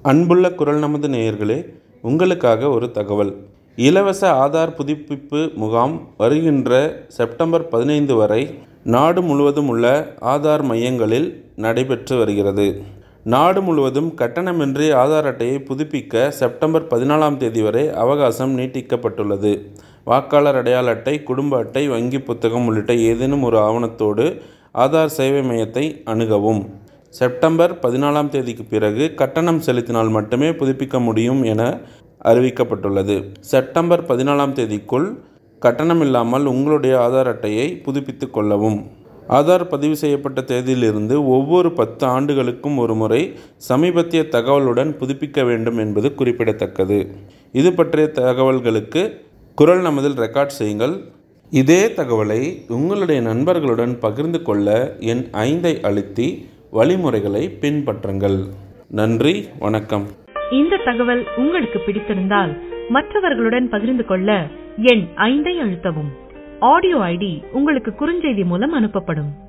அன்புள்ள குரல் நமது நேயர்களே உங்களுக்காக ஒரு தகவல் இலவச ஆதார் புதுப்பிப்பு முகாம் வருகின்ற செப்டம்பர் பதினைந்து வரை நாடு முழுவதும் உள்ள ஆதார் மையங்களில் நடைபெற்று வருகிறது நாடு முழுவதும் கட்டணமின்றி ஆதார் அட்டையை புதுப்பிக்க செப்டம்பர் பதினாலாம் தேதி வரை அவகாசம் நீட்டிக்கப்பட்டுள்ளது வாக்காளர் அடையாள அட்டை குடும்ப அட்டை வங்கி புத்தகம் உள்ளிட்ட ஏதேனும் ஒரு ஆவணத்தோடு ஆதார் சேவை மையத்தை அணுகவும் செப்டம்பர் பதினாலாம் தேதிக்கு பிறகு கட்டணம் செலுத்தினால் மட்டுமே புதுப்பிக்க முடியும் என அறிவிக்கப்பட்டுள்ளது செப்டம்பர் பதினாலாம் தேதிக்குள் கட்டணம் இல்லாமல் உங்களுடைய ஆதார் அட்டையை புதுப்பித்து கொள்ளவும் ஆதார் பதிவு செய்யப்பட்ட தேதியிலிருந்து ஒவ்வொரு பத்து ஆண்டுகளுக்கும் ஒரு முறை சமீபத்திய தகவலுடன் புதுப்பிக்க வேண்டும் என்பது குறிப்பிடத்தக்கது இது பற்றிய தகவல்களுக்கு குரல் நமதில் ரெக்கார்ட் செய்யுங்கள் இதே தகவலை உங்களுடைய நண்பர்களுடன் பகிர்ந்து கொள்ள என் ஐந்தை அழுத்தி வழிமுறைகளை பின்பற்றுங்கள் நன்றி வணக்கம் இந்த தகவல் உங்களுக்கு பிடித்திருந்தால் மற்றவர்களுடன் பகிர்ந்து கொள்ள எண் ஐந்தை அழுத்தவும் ஆடியோ ஐடி உங்களுக்கு குறுஞ்செய்தி மூலம் அனுப்பப்படும்